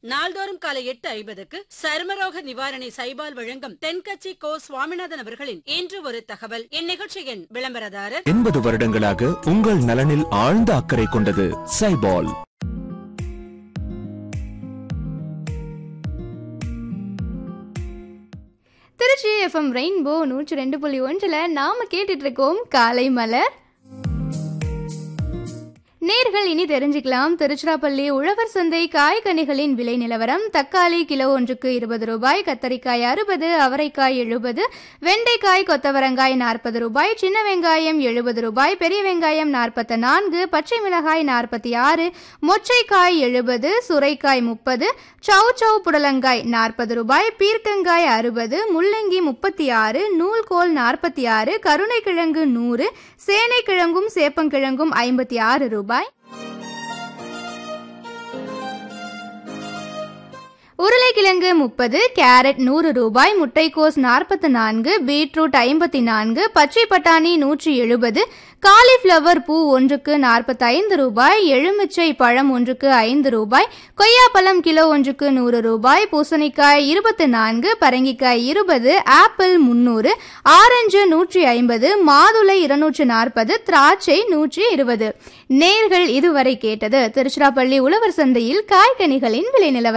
நாள்தோறும் காலை எட்டு ஐம்பதுக்கு சருமரோக நிவாரணி சைபால் வழங்கும் தென்கட்சி கோ சுவாமிநாதன் அவர்களின் இன்று ஒரு தகவல் இந்நிகழ்ச்சியின் விளம்பரதாரர் எண்பது வருடங்களாக உங்கள் நலனில் ஆழ்ந்த அக்கறை கொண்டது சைபால் திருச்சி எஃப்எம் ரெயின்போ நூற்றி ரெண்டு புள்ளி ஒன்றில் நாம் கேட்டுட்டு இருக்கோம் காலை மலர் நேர்கள் இனி தெரிஞ்சுக்கலாம் திருச்சிராப்பள்ளி உழவர் சந்தை காய்கனிகளின் விலை நிலவரம் தக்காளி கிலோ ஒன்றுக்கு இருபது ரூபாய் கத்தரிக்காய் அறுபது அவரைக்காய் எழுபது வெண்டைக்காய் கொத்தவரங்காய் நாற்பது ரூபாய் சின்ன வெங்காயம் எழுபது ரூபாய் பெரிய வெங்காயம் நாற்பத்தி நான்கு பச்சை மிளகாய் நாற்பத்தி ஆறு மொச்சைக்காய் எழுபது சுரைக்காய் முப்பது சௌ சௌ புடலங்காய் நாற்பது ரூபாய் பீர்க்கங்காய் அறுபது முள்ளங்கி முப்பத்தி ஆறு நூல்கோல் நாற்பத்தி ஆறு கருணைக்கிழங்கு நூறு சேனைக்கிழங்கும் சேப்பங்கிழங்கும் ஐம்பத்தி ஆறு ரூபாய் உருளைக்கிழங்கு முப்பது கேரட் நூறு ரூபாய் முட்டைக்கோஸ் நாற்பத்தி நான்கு பீட்ரூட் ஐம்பத்தி நான்கு பச்சை பட்டாணி நூற்றி எழுபது காலிஃப்ளவர் பூ ஒன்றுக்கு நாற்பத்தைந்து ரூபாய் எலுமிச்சை பழம் ஒன்றுக்கு ஐந்து ரூபாய் கொய்யாப்பழம் கிலோ ஒன்றுக்கு நூறு ரூபாய் பூசணிக்காய் இருபத்தி நான்கு பரங்கிக்காய் இருபது ஆப்பிள் முன்னூறு ஆரஞ்சு நூற்றி ஐம்பது மாதுளை இருநூற்று நாற்பது திராட்சை நூற்றி இருபது நேர்கள் இதுவரை கேட்டது திருச்சிராப்பள்ளி உழவர் சந்தையில் காய்கனிகளின் விலை நிலவரம்